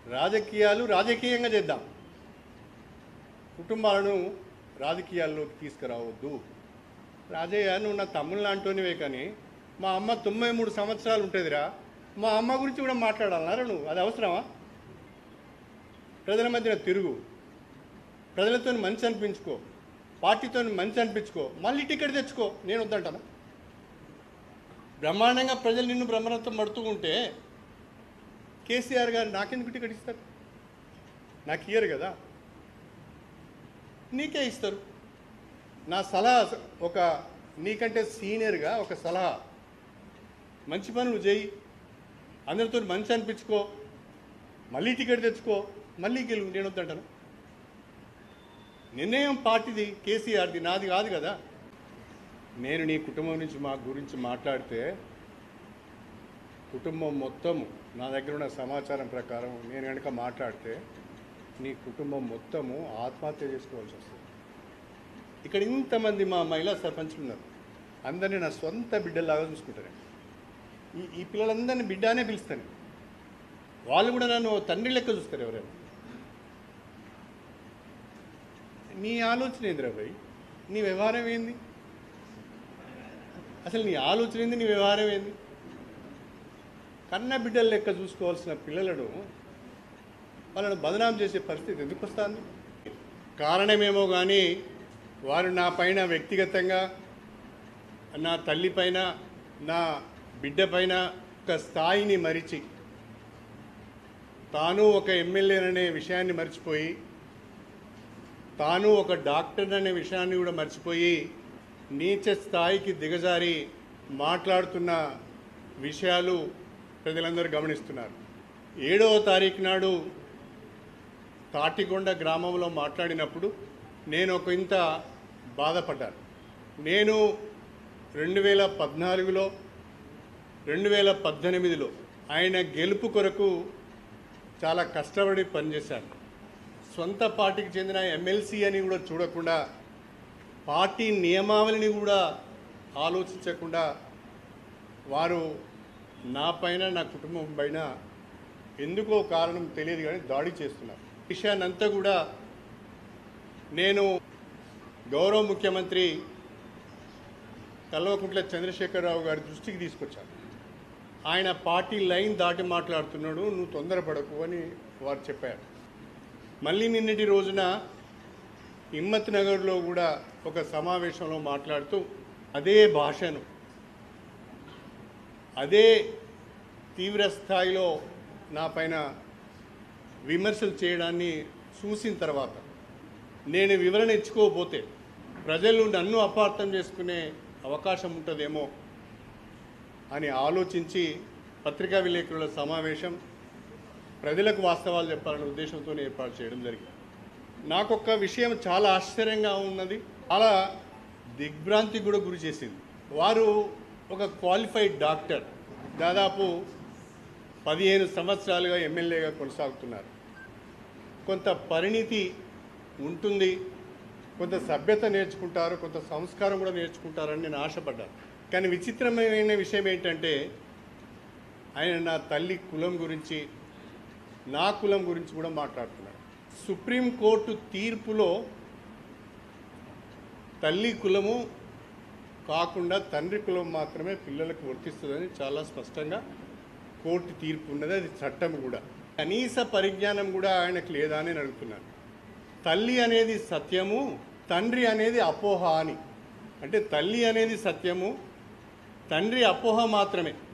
రాజకీయాలు రాజకీయంగా చేద్దాం కుటుంబాలను రాజకీయాల్లోకి తీసుకురావద్దు రాజయ్య నువ్వు నా తమ్ముళ్ళు లాంటివే కానీ మా అమ్మ తొంభై మూడు సంవత్సరాలు ఉంటుందిరా మా అమ్మ గురించి కూడా మాట్లాడాలన్నారా నువ్వు అది అవసరమా ప్రజల మధ్యన తిరుగు ప్రజలతో మంచి అనిపించుకో పార్టీతో మంచి అనిపించుకో మళ్ళీ టికెట్ తెచ్చుకో నేను వద్దంటాను బ్రహ్మాండంగా ప్రజలు నిన్ను బ్రహ్మాండంతో మడుతూ ఉంటే కేసీఆర్ గారు నాకెందుకు టికెట్ ఇస్తారు నాకు ఇయ్యరు కదా నీకే ఇస్తారు నా సలహా ఒక నీకంటే సీనియర్గా ఒక సలహా మంచి పనులు చేయి అందరితో మంచి అనిపించుకో మళ్ళీ టికెట్ తెచ్చుకో మళ్ళీ గెలువు నేను వద్దంటాను నిర్ణయం పార్టీది కేసీఆర్ది నాది కాదు కదా నేను నీ కుటుంబం నుంచి మా గురించి మాట్లాడితే కుటుంబం మొత్తం నా దగ్గర ఉన్న సమాచారం ప్రకారం నేను కనుక మాట్లాడితే నీ కుటుంబం మొత్తము ఆత్మహత్య చేసుకోవాల్సి వస్తుంది ఇక్కడ ఇంతమంది మా మహిళా సర్పంచులు ఉన్నారు అందరినీ నా సొంత బిడ్డలాగా చూసుకుంటాను ఈ ఈ పిల్లలందరినీ బిడ్డ అనే పిలుస్తాను వాళ్ళు కూడా నన్ను తండ్రి లెక్క చూస్తారు ఎవరైనా నీ ఆలోచన ఏందిరా భయ్ నీ వ్యవహారం ఏంది అసలు నీ ఆలోచన ఏంది నీ వ్యవహారం ఏంది కన్న బిడ్డల లెక్క చూసుకోవాల్సిన పిల్లలను వాళ్ళను బదనాం చేసే పరిస్థితి ఎందుకు వస్తుంది కారణమేమో కానీ వారు నా పైన వ్యక్తిగతంగా నా తల్లి పైన నా బిడ్డ పైన ఒక స్థాయిని మరిచి తాను ఒక ఎమ్మెల్యేననే విషయాన్ని మర్చిపోయి తాను ఒక డాక్టర్ అనే విషయాన్ని కూడా మర్చిపోయి నీచ స్థాయికి దిగజారి మాట్లాడుతున్న విషయాలు ప్రజలందరూ గమనిస్తున్నారు ఏడవ తారీఖు నాడు తాటికొండ గ్రామంలో మాట్లాడినప్పుడు నేను ఒక ఇంత బాధపడ్డాను నేను రెండు వేల పద్నాలుగులో రెండు వేల పద్దెనిమిదిలో ఆయన గెలుపు కొరకు చాలా కష్టపడి పనిచేశాను సొంత పార్టీకి చెందిన ఎమ్మెల్సీ అని కూడా చూడకుండా పార్టీ నియమావళిని కూడా ఆలోచించకుండా వారు నా పైన నా కుటుంబం పైన ఎందుకో కారణం తెలియదు కానీ దాడి చేస్తున్నారు విషయాన్ని అంతా కూడా నేను గౌరవ ముఖ్యమంత్రి కల్వకుంట్ల చంద్రశేఖరరావు గారి దృష్టికి తీసుకొచ్చాను ఆయన పార్టీ లైన్ దాటి మాట్లాడుతున్నాడు నువ్వు తొందరపడకు అని వారు చెప్పారు మళ్ళీ నిన్నటి రోజున హిమ్మత్ నగర్లో కూడా ఒక సమావేశంలో మాట్లాడుతూ అదే భాషను అదే తీవ్ర స్థాయిలో నా పైన విమర్శలు చేయడాన్ని చూసిన తర్వాత నేను వివరణ ఇచ్చుకోకపోతే ప్రజలు నన్ను అపార్థం చేసుకునే అవకాశం ఉంటుందేమో అని ఆలోచించి పత్రికా విలేకరుల సమావేశం ప్రజలకు వాస్తవాలు చెప్పాలనే ఉద్దేశంతో ఏర్పాటు చేయడం జరిగింది నాకొక్క విషయం చాలా ఆశ్చర్యంగా ఉన్నది చాలా దిగ్భ్రాంతికి కూడా గురి చేసింది వారు ఒక క్వాలిఫైడ్ డాక్టర్ దాదాపు పదిహేను సంవత్సరాలుగా ఎమ్మెల్యేగా కొనసాగుతున్నారు కొంత పరిణితి ఉంటుంది కొంత సభ్యత నేర్చుకుంటారు కొంత సంస్కారం కూడా నేర్చుకుంటారని నేను ఆశపడ్డాను కానీ విచిత్రమైన విషయం ఏంటంటే ఆయన నా తల్లి కులం గురించి నా కులం గురించి కూడా మాట్లాడుతున్నాడు సుప్రీంకోర్టు తీర్పులో తల్లి కులము కాకుండా తండ్రి కులం మాత్రమే పిల్లలకు వర్తిస్తుందని చాలా స్పష్టంగా కోర్టు తీర్పు ఉన్నది అది చట్టం కూడా కనీస పరిజ్ఞానం కూడా ఆయనకు లేదా అని నేను అడుగుతున్నాను తల్లి అనేది సత్యము తండ్రి అనేది అపోహ అని అంటే తల్లి అనేది సత్యము తండ్రి అపోహ మాత్రమే